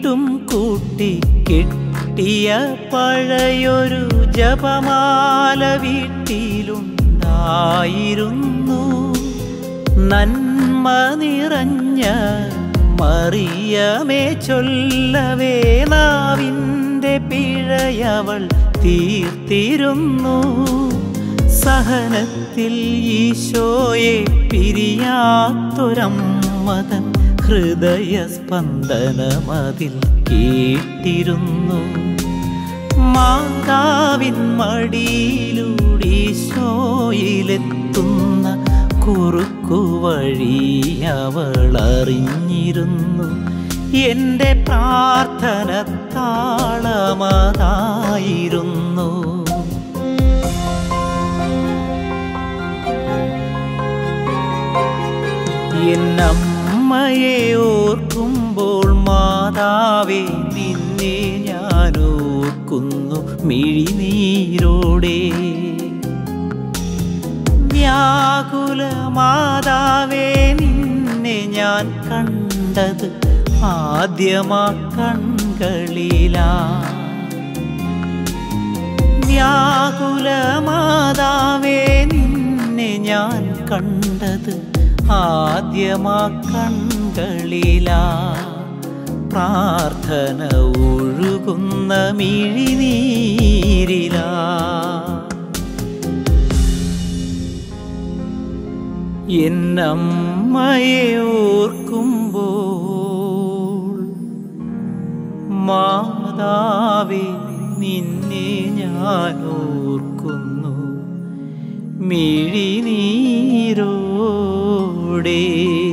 വീണ്ടും കൂട്ടി കിട്ടിയ പഴയൊരു ജപമാല വീട്ടിലുണ്ടായിരുന്നു നന്മ നിറഞ്ഞ മറിയമേ ചൊല്ലവേ നാവിൻ്റെ പിഴയവൾ തീർത്തിരുന്നു സഹനത്തിൽ ഈശോയെ പിരിയാത്തൊരമ്മതൻ ഹൃദയസ്പന്ദനമതിൽ കേട്ടിരുന്നു മാതാവിൻ മടിയിലൂടെ ഈശോയിലെത്തുന്ന കുറുക്കു വഴി അവൾ അറിഞ്ഞിരുന്നു എൻ്റെ പ്രാർത്ഥന താളമതായിരുന്നു എന്നമ്മയെ ഓർക്കുമ്പോൾ മാതാവേ നിന്നെ ഞാൻ ഓർക്കുന്നു മിഴിനീരോടെ വ്യാകുല മാതാവേ നിന്നെ ഞാൻ കണ്ടത് ആദ്യമാ കൺകളിലാ വ്യാകുല മാതാവേ നിന്നെ ഞാൻ കണ്ടത് ആദ്യമാ കൺകളിലാ പ്രാർത്ഥന ഒഴുകുന്ന മിഴിനീരിലാ എന്നമ്മയെ ഓർക്കുമ്പോൾ മാതാവേ നിന്നെ ഞാൻ ഓർക്കുന്നു മിഴിനീരോടേ